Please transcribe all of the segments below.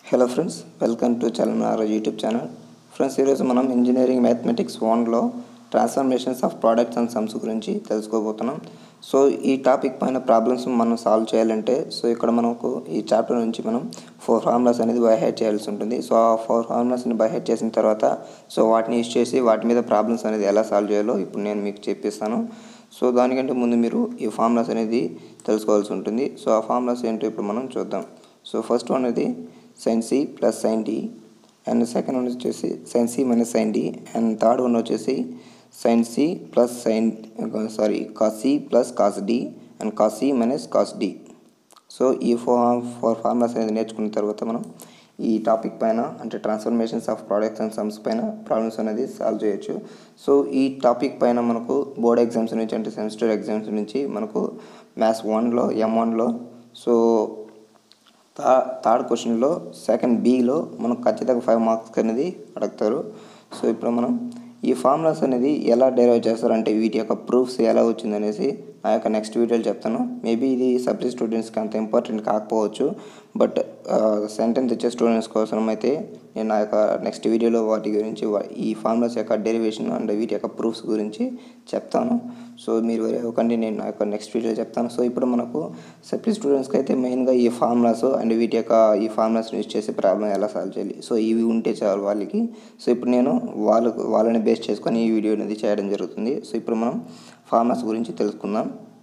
hello friends welcome to చలనార YouTube channel friends ఈరోజు మనం ఇంజనీరింగ్ మ్యాథమెటిక్స్ వన్లో transformations of products and sums గురించి తెలుసుకోబోతున్నాం సో ఈ టాపిక్ పైన ప్రాబ్లమ్స్ మనం సాల్వ్ చేయాలంటే సో ఇక్కడ మనకు ఈ చాప్టర్ నుంచి మనం ఫోర్ ఫార్ములాస్ అనేది బైహెడ్ చేయాల్సి ఉంటుంది సో ఆ ఫోర్ ఫార్ములాస్ని బైహెడ్ చేసిన తర్వాత సో వాటిని యూజ్ చేసి వాటి మీద ప్రాబ్లమ్స్ అనేది ఎలా సాల్వ్ చేయాలో ఇప్పుడు నేను మీకు చెప్పిస్తాను సో దానికంటే ముందు మీరు ఈ ఫార్ములాస్ అనేది తెలుసుకోవాల్సి ఉంటుంది సో ఆ ఫార్ములాస్ ఏంటో ఇప్పుడు మనం చూద్దాం సో ఫస్ట్ వన్ అనేది sine C plus sine D and second one వచ్చేసి sine C minus sine D and third one వచ్చేసి sine C plus sine sorry cos C plus cos D and cos C minus cos D so ఈ four four formulas అనేది నేర్చుకున్న తర్వాత మనం ఈ topic పైన అంటే transformations of products and sums పైన ప్రాబ్లమ్స్ అనేది సాల్వ్ చేయొచ్చు సో ఈ టాపిక్ పైన మనకు బోర్డ్ ఎగ్జామ్స్ నుంచి అంటే సెమిస్టర్ ఎగ్జామ్స్ నుంచి మనకు మ్యాథ్స్ వన్లో ఎం వన్లో సో థా థర్డ్ క్వశ్చన్లో సెకండ్ బీలో మనకు ఖచ్చితంగా ఫైవ్ మార్క్స్ అనేది అడుగుతారు సో ఇప్పుడు మనం ఈ ఫార్ములాస్ అనేది ఎలా డెరైవ్ చేస్తారంటే వీటి యొక్క ప్రూఫ్స్ ఎలా వచ్చిందనేసి నా యొక్క నెక్స్ట్ వీడియోలో చెప్తాను మేబీ ఇది సబ్జెక్ట్ స్టూడెంట్స్కి అంత ఇంపార్టెంట్ కాకపోవచ్చు బట్ సెంటెన్స్ ఇచ్చే స్టూడెంట్స్ కోసం అయితే నేను నా యొక్క నెక్స్ట్ వీడియోలో వాటి గురించి ఈ ఫార్ములాస్ యొక్క డెరివేషన్ అండ్ వీటి యొక్క ప్రూఫ్స్ గురించి చెప్తాను సో మీరు వేరే అవ్వకండి నేను నా యొక్క నెక్స్ట్ వీడియో చెప్తాను సో ఇప్పుడు మనకు సబ్జెక్ట్ స్టూడెంట్స్కి అయితే మెయిన్గా ఈ ఫార్ములాస్ అండ్ వీటి యొక్క ఈ ఫార్ములాస్ యూజ్ చేసే ప్రాబ్లం ఎలా సాల్వ్ చేయాలి సో ఇవి ఉంటే చాలు వాళ్ళకి సో ఇప్పుడు నేను వాళ్ళకు వాళ్ళని బేస్ చేసుకొని ఈ వీడియో అనేది చేయడం జరుగుతుంది సో ఇప్పుడు మనం ఫార్ములాస్ గురించి తెలుసుకుందాం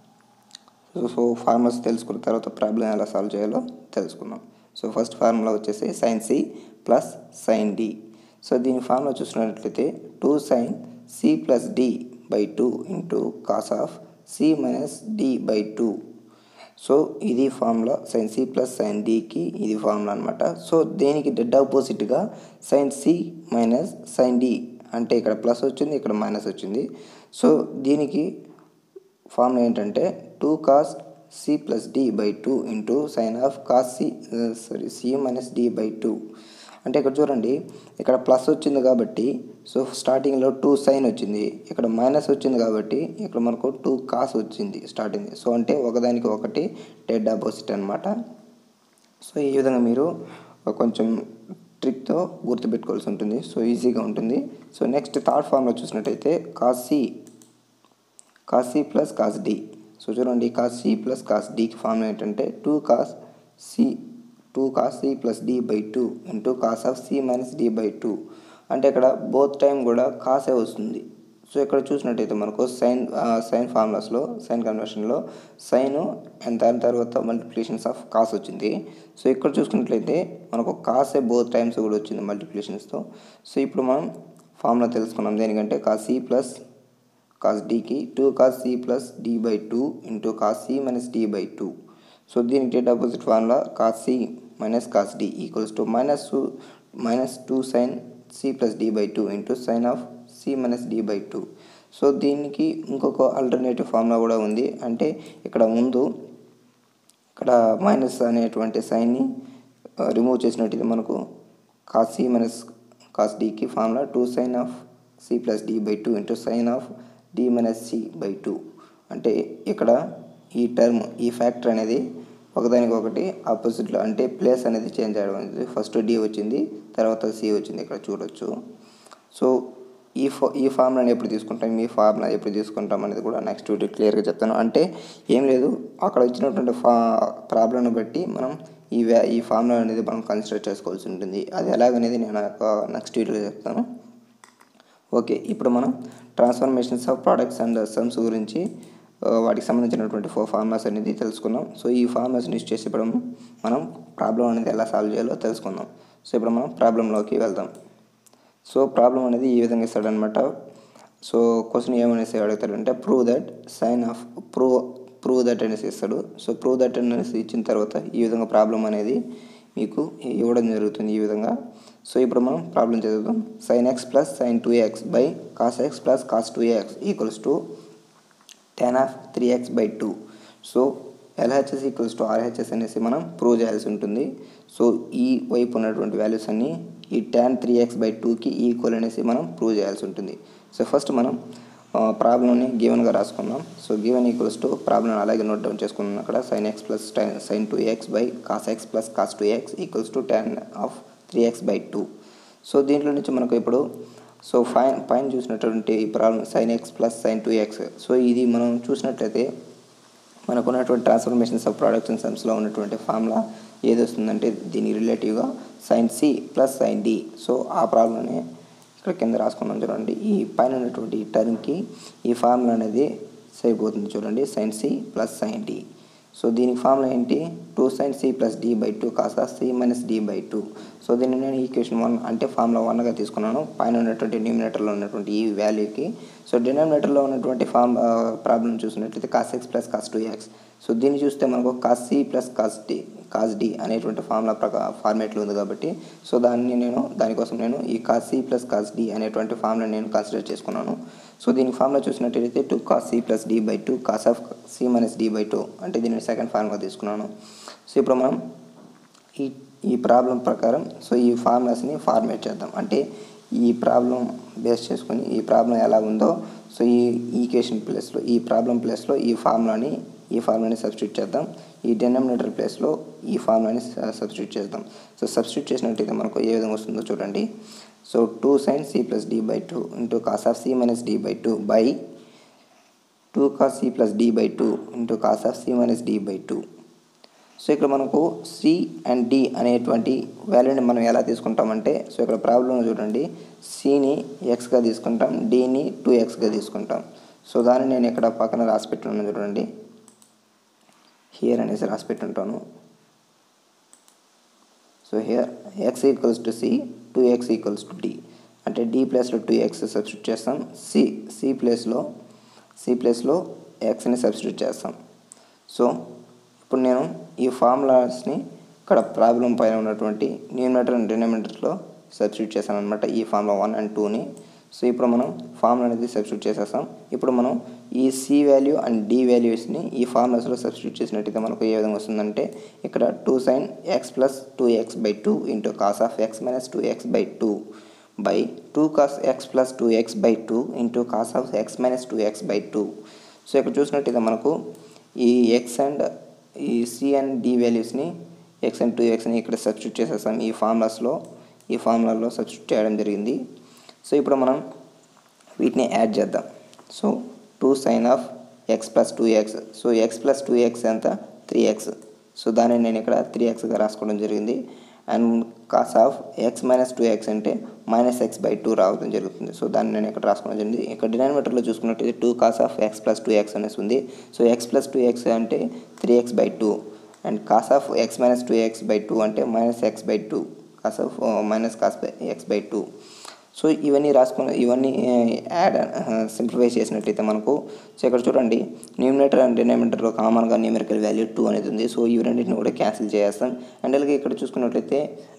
సో సో ఫార్ములాస్ తెలుసుకున్న తర్వాత ప్రాబ్లం ఎలా సాల్వ్ చేయాలో తెలుసుకుందాం సో ఫస్ట్ ఫార్ములా వచ్చేసి sine C plus sine D so దీని ఫార్ములా చూసినట్లయితే two sine C plus D by two into cos of C minus D by two so ఇది formula sine C plus sine డికి ఇది formula అనమాట so దేనికి డెడ్ ఆపోజిట్గా sine C minus sine D అంటే ఇక్కడ ప్లస్ వచ్చింది ఇక్కడ మైనస్ వచ్చింది సో దీనికి ఫార్ములా ఏంటంటే two cos C plus D by two into sine of cos C sorry C minus D by two అంటే ఇక్కడ చూడండి ఇక్కడ ప్లస్ వచ్చింది కాబట్టి సో స్టార్టింగ్లో టూ సైన్ వచ్చింది ఇక్కడ మైనస్ వచ్చింది కాబట్టి ఇక్కడ మనకు టూ కాస్ వచ్చింది స్టార్టింగ్ సో అంటే ఒకదానికి ఒకటి డెడ్ ఆపోజిట్ అనమాట సో ఈ విధంగా మీరు కొంచెం ట్రిక్తో గుర్తుపెట్టుకోవాల్సి ఉంటుంది సో ఈజీగా ఉంటుంది సో నెక్స్ట్ థర్డ్ ఫార్మ్లో చూసినట్టయితే cos C cos C plus cos D so చూడండి కాస్ సి ప్లస్ కాస్ డికి ఫార్ములా ఏంటంటే two cos C two cos C plus D by two into cos of C minus D by two అంటే ఇక్కడ both time కూడా కాసే వస్తుంది so ఇక్కడ చూసినట్టయితే మనకు సైన్ సైన్ ఫార్ములాస్లో సైన్ కన్వర్షన్లో సైన్ అండ్ దాని తర్వాత మల్టిప్లికేషన్స్ ఆఫ్ కాస్ వచ్చింది సో ఇక్కడ చూసుకున్నట్లయితే మనకు కాసే బోత్ టైమ్స్ కూడా వచ్చింది మల్టిప్లికేషన్స్తో సో ఇప్పుడు మనం ఫార్ములా తెలుసుకున్నాం దేనికంటే కాస్ సి ప్లస్ కాస్ డీకి two cos C plus D by two into cos C minus D by two so దీనికి డేట్ opposite formula cos C minus cos D equals to minus two minus two sine C plus D by two into sine of C minus D by two so దీనికి ఇంకొక alternative formula కూడా ఉంది అంటే ఇక్కడ ముందు ఇక్కడ మైనస్ అనేటువంటి సైన్ని remove చేసినట్టయితే మనకు కాస్ సి మైనస్ కాస్ డికి formula two sine of C plus D by two into sine of D minus C by two అంటే ఇక్కడ ఈ టర్మ్ ఈ ఫ్యాక్టర్ అనేది ఒకదానికి ఒకటి ఆపోజిట్లో అంటే ప్లేస్ అనేది చేంజ్ అవ్వడం అనేది ఫస్ట్ డి వచ్చింది తర్వాత సి వచ్చింది ఇక్కడ చూడొచ్చు సో ఈ ఫా ఈ ఫార్ములాని ఎప్పుడు తీసుకుంటాం ఈ ఫార్ములా ఎప్పుడు తీసుకుంటాం అనేది కూడా నెక్స్ట్ వీడియో క్లియర్గా చెప్తాను అంటే ఏం లేదు అక్కడ ఇచ్చినటువంటి ఫా ప్రాబ్లంని బట్టి మనం ఈ వ్యా ఈ ఫార్ములా అనేది మనం కన్సిడర్ చేసుకోవాల్సి ఉంటుంది అది ఎలాగనేది నేను నెక్స్ట్ వీడియోలో చెప్తాను ఓకే ఇప్పుడు మనం transformations of products and sums గురించి వాటికి సంబంధించినటువంటి ఫోర్ ఫార్ములాస్ అనేది తెలుసుకుందాం సో ఈ ఫార్ములాస్ని యూస్ చేసి ఇప్పుడు మనం ప్రాబ్లం అనేది ఎలా సాల్వ్ చేయాలో తెలుసుకుందాం సో ఇప్పుడు మనం ప్రాబ్లంలోకి వెళ్దాం సో ప్రాబ్లం అనేది ఈ విధంగా ఇస్తాడనమాట సో క్వశ్చన్ ఏమనేసి అడుగుతాడంటే prove that sine of prove prove that అనేసి ఇస్తాడు సో ప్రూవ్ దట్ అనేసి ఇచ్చిన తర్వాత ఈ విధంగా ప్రాబ్లం అనేది మీకు ఇవ్వడం జరుగుతుంది ఈ విధంగా సో ఇప్పుడు మనం ప్రాబ్లం చదువుదాం sine x plus sine two x by cos x plus cos two x equals to tan of three x by two so LHS equals to RHS అనేసి మనం ప్రూవ్ చేయాల్సి ఉంటుంది సో ఈ వైపు ఉన్నటువంటి వాల్యూస్ అన్నీ ఈ టెన్ త్రీ ఎక్స్ బై టూకి ఈక్వల్ అనేసి మనం ప్రూవ్ చేయాల్సి ఉంటుంది సో ఫస్ట్ మనం ప్రాబ్లమ్ని గివెన్గా రాసుకున్నాం so given equals to problem అలాగే నోట్ డౌన్ చేసుకున్నాం అక్కడ sine x plus sine two x by cos x plus cos two x equals to tan of three x by two so దీంట్లో నుంచి మనకు ఇప్పుడు సో ఫైన్ పైన చూసినటువంటి ఈ problem sine x plus sine two x so ఇది మనం చూసినట్లయితే మనకు ఉన్నటువంటి ట్రాన్స్ఫర్మేషన్స్ ఆఫ్ ప్రొడక్ట్స్ అండ్ సమ్స్లో ఉన్నటువంటి ఫార్ములా ఏది వస్తుందంటే దీనికి రిలేటివ్గా sign C plus sine D so ఆ ప్రాబ్లమ్ని ఇక్కడ కింద రాసుకున్నాం చూడండి ఈ పైన ఉన్నటువంటి టర్మ్కి ఈ ఫార్ములా అనేది సరిపోతుంది చూడండి sine C plus sine D so దీనికి ఫార్ములా ఏంటి two sine C plus D by two కాస్త C minus D by two so దీన్ని నేను ఈక్వేషన్ వన్ అంటే ఫార్ములా వన్గా తీసుకున్నాను పైన ఉన్నటువంటి న్యూమినేటర్లో ఉన్నటువంటి ఈ వాల్యూకి సో డినామినేటర్లో ఉన్నటువంటి ఫార్మ్ ప్రాబ్లం చూసినట్లయితే cos x plus cos two x so దీన్ని చూస్తే మనకు cos C plus cos D cos D అనేటువంటి ఫార్ములా ప్రకా ఫార్మేట్లో ఉంది కాబట్టి సో దాన్ని నేను దానికోసం నేను ఈ cos C plus cos D అనేటువంటి ఫార్ములా నేను కన్సిడర్ చేసుకున్నాను సో దీనికి ఫార్ములా చూసినట్లయితే two cos C plus D by two cos of C minus D by two అంటే దీన్ని సెకండ్ ఫార్ములా తీసుకున్నాను సో ఇప్పుడు మనం ఈ ఈ ప్రాబ్లం ప్రకారం సో ఈ ఫార్ములాస్ని ఫార్మేట్ చేద్దాం అంటే ఈ ప్రాబ్లం బేస్ చేసుకొని ఈ ప్రాబ్లం ఎలా ఉందో సో ఈ ఈక్వేషన్ ప్లేస్లో ఈ ప్రాబ్లం ప్లేస్లో ఈ ఫార్ములాని ఈ ఫార్ములాని సబ్స్టిట్యూట్ చేద్దాం ఈ డెనామినేటర్ ప్లేస్లో ఈ ఫార్ములాని సబ్స్టిట్యూట్ చేద్దాం సో సబ్స్టిట్యూట్ చేసినట్టయితే మనకు ఏ విధంగా వస్తుందో చూడండి so two sine C plus D by two into cos of C minus D by two by two cos C plus D by two into cos of C minus D by two so ఇక్కడ మనకు C and D అనేటువంటి వాల్యూని మనం ఎలా తీసుకుంటామంటే so ఇక్కడ problem చూడండి సిని ఎక్స్గా తీసుకుంటాం డిని టూ ఎక్స్గా తీసుకుంటాం సో దాన్ని నేను ఇక్కడ పక్కన రాసి పెట్టున్నాను చూడండి హియర్ అనేసి రాసి పెట్టుంటాను so here x equals to C two x equals to D అంటే డి ప్లేస్లో టూ ఎక్స్ సబ్స్టిట్యూట్ చేస్తాం సి సి ప్లేస్లో సి ప్లేస్లో ఎక్స్ని సబ్స్టిట్యూట్ చేస్తాం సో ఇప్పుడు నేను ఈ ఫార్ములాస్ని ఇక్కడ ప్రాబ్లం పైన ఉన్నటువంటి న్యూమినేటర్ అండ్ డినామినేటర్లో సబ్స్టిట్యూట్ చేశాను అనమాట ఈ ఫార్ములా వన్ అండ్ టూని సో ఇప్పుడు మనం ఫార్ములా అనేది సబ్స్టిట్యూట్ చేసేస్తాం ఇప్పుడు మనం ఈ సి వాల్యూ అండ్ డి వాల్యూస్ని ఈ ఫార్ములాస్లో సబ్స్టిట్యూట్ చేసినట్టయితే మనకు ఏ విధంగా వస్తుందంటే ఇక్కడ two sine x plus two x by two into cos of x minus two x by two by two cos x plus two x by two into cos of x minus two x by two so ఇక్కడ చూసినట్టయితే మనకు ఈ x and ఈ C and D వాల్యూస్ని x and two ఎక్స్ని ఇక్కడ substitute చేసేస్తాం ఈ ఫార్ములాస్లో ఈ ఫార్ములాలో సబ్స్టిట్యూట్ చేయడం జరిగింది సో ఇప్పుడు మనం వీటిని యాడ్ చేద్దాం so two sine of x plus two x so x plus two x ఎంత త్రీ ఎక్స్ సో దాన్ని నేను ఇక్కడ త్రీ ఎక్స్గా రాసుకోవడం జరిగింది and cos of x minus two x అంటే మైనస్ ఎక్స్ బై టూ రావడం జరుగుతుంది సో దాన్ని నేను ఇక్కడ రాసుకోవడం జరిగింది ఇక్కడ డినామినేటర్లో చూసుకున్నట్టయితే two cos of x plus two x అనేసి ఉంది so x plus two x అంటే three x by two and cos of x minus two x by two అంటే minus x by two cos of minus cos by x by two so ఇవన్నీ రాసుకుని ఇవన్నీ add simplify చేసినట్లయితే మనకు so ఇక్కడ చూడండి numerator and డినామినేటర్లో కామన్గా numerical value two అనేది ఉంది సో ఇవి రెండింటిని కూడా క్యాన్సిల్ చేస్తాం అండ్ అలాగే ఇక్కడ చూసుకున్నట్లయితే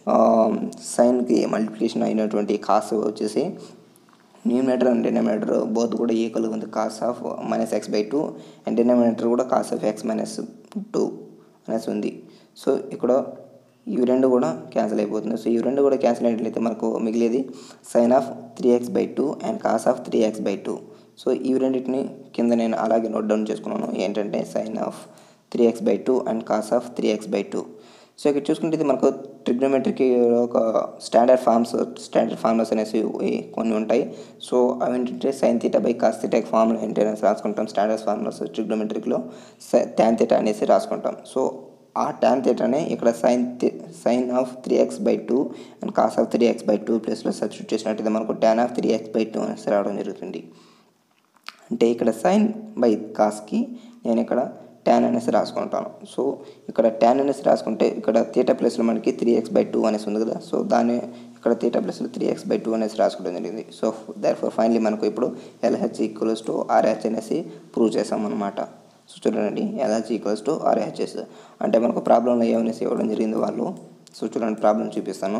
సైన్కి మల్టిప్లికేషన్ అయినటువంటి కాస్ వచ్చేసి న్యూమినేటర్ అండ్ డినామినేటర్ బోత్ కూడా ఈక్వల్గా ఉంది cos of minus x by two and denominator కూడా cos of x minus two అనేసి ఉంది సో ఇక్కడ ఇవి రెండు కూడా క్యాన్సిల్ అయిపోతుంది సో ఇవి రెండు కూడా క్యాన్సిల్ అయినట్లయితే మనకు మిగిలేది sine of three x by two and cos of three x by two so ఇవి రెండింటిని కింద నేను అలాగే నోట్ డౌన్ చేసుకున్నాను ఏంటంటే sine of three x by two and cos of three x by two so ఇక్కడ చూసుకుంటే ఇది మనకు ట్రిగ్నోమెట్రీకి ఒక స్టాండర్డ్ ఫార్మ్స్ స్టాండర్డ్ ఫార్ములాస్ అనేసి కొన్ని ఉంటాయి సో అవి ఏంటంటే sine theta by cos theta formula ఏంటి అనేసి రాసుకుంటాం స్టాండర్డ్ ఫార్ములాస్ ట్రిగ్నోమెట్రిక్లో ట్యాన్ తీటా అనేసి రాసుకుంటాం సో ఆ ట్యాన్ థీటానే ఇక్కడ sine sine of three x by two and cos of three x by two ప్లస్లో సబ్స్టిట్యూట్ చేసినట్టయితే మనకు tan of three x by two అనేసి రావడం జరుగుతుంది అంటే ఇక్కడ సైన్ బై కాస్కి నేను ఇక్కడ ట్యాన్ అనేసి రాసుకుంటాను సో ఇక్కడ ట్యాన్ అనేసి రాసుకుంటే ఇక్కడ థీటా ప్లస్లో మనకి త్రీ ఎక్స్ బై టూ అనేసి ఉంది కదా సో దాన్ని ఇక్కడ థీటా ప్లస్లో త్రీ ఎక్స్ బై టూ అనేసి రాసుకోవడం జరిగింది సో దర్ ఫర్ ఫైనలీ మనకు ఇప్పుడు ఎల్హెచ్ ఈక్వల్స్ టు ఆర్హెచ్ అనేసి ప్రూవ్ చేసాం అనమాట సో చూడండి ఎల్హెచ్ ఈక్వల్స్ టు ఆర్హెచ్ఎస్ అంటే మనకు ప్రాబ్లంలో ఏమనేసి ఇవ్వడం జరిగింది వాళ్ళు సో చూడండి ప్రాబ్లం చూపిస్తాను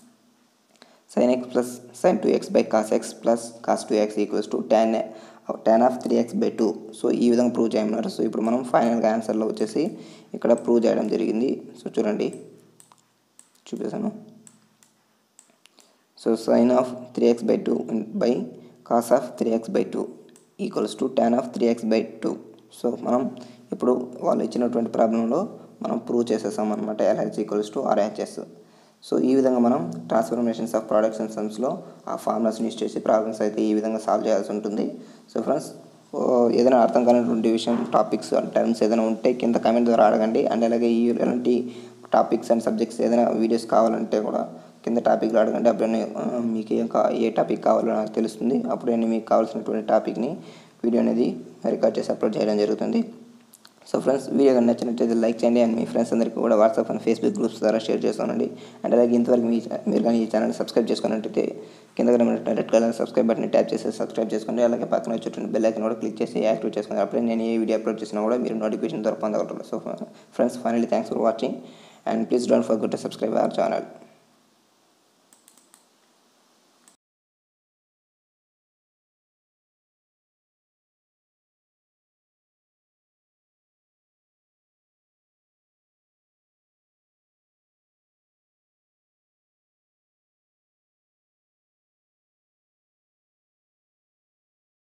sine x plus sine two x by cos x plus cos two x equals to tan tan of three x by two so ఈ విధంగా ప్రూవ్ చేయమన్నారు సో ఇప్పుడు మనం ఫైనల్గా ఆన్సర్లో వచ్చేసి ఇక్కడ ప్రూవ్ చేయడం జరిగింది సో చూడండి చూపిస్తాను so sine of three x by two by cos of three x by two equals to tan of three x by two so మనం ఇప్పుడు వాళ్ళు ఇచ్చినటువంటి ప్రాబ్లంలో మనం ప్రూవ్ చేసేసాం అనమాట LH equals to RHS so ఈ విధంగా మనం ట్రాన్స్ఫర్మేషన్స్ ఆఫ్ ప్రోడక్ట్స్ అండ్ సమ్స్లో ఆ ఫార్ములాస్ని యూస్ చేసి ప్రాబ్లమ్స్ అయితే ఈ విధంగా సాల్వ్ చేయాల్సి ఉంటుంది సో ఫ్రెండ్స్ ఏదైనా అర్థం కానటువంటి విషయం టాపిక్స్ అండ్ టర్మ్స్ ఏదైనా ఉంటే కింద కామెంట్ ద్వారా అడగండి అండ్ అలాగే ఈ ఎలాంటి టాపిక్స్ అండ్ సబ్జెక్ట్స్ ఏదైనా వీడియోస్ కావాలంటే కూడా కింద టాపిక్లో అడగండి అప్పుడు నేను, ఆ, మీకు ఏం కా ఏ టాపిక్ కావాలో నాకు తెలుస్తుంది అప్పుడు నేను మీకు కావాల్సినటువంటి టాపిక్ని వీడియో అనేది రికార్డ్ చేసి అప్లోడ్ చేయడం జరుగుతుంది సో ఫ్రెండ్స్ వీడియో కానీ నచ్చినట్లయితే లైక్ చేయండి అండ్ మీ ఫ్రెండ్స్ అందరికీ కూడా వాట్సాప్ అండ్ ఫేస్బుక్ గ్రూప్స్ ద్వారా షేర్ చేస్తానండి అండ్ అలాగే ఇంతవరకు మీ మీరు కానీ ఈ ఛానల్ సబ్స్క్రైబ్ చేసుకున్నట్టయితే కింద కనిపిన red colour subscribe button tap చేసి సబ్స్క్రైబ్ చేసుకోండి అలాగే పక్కన వచ్చేటువంటి బెల్ ఐకన్ కూడా క్లిక్ చేసి యాక్టివ్ చేసుకోండి అప్పుడే నేను ఏ వీడియో అప్లోడ్ చేసినా కూడా మీరు నోటిఫికేషన్ ద్వారా పొందగలరు so friends finally thanks for watching and please don't forget to subscribe our channel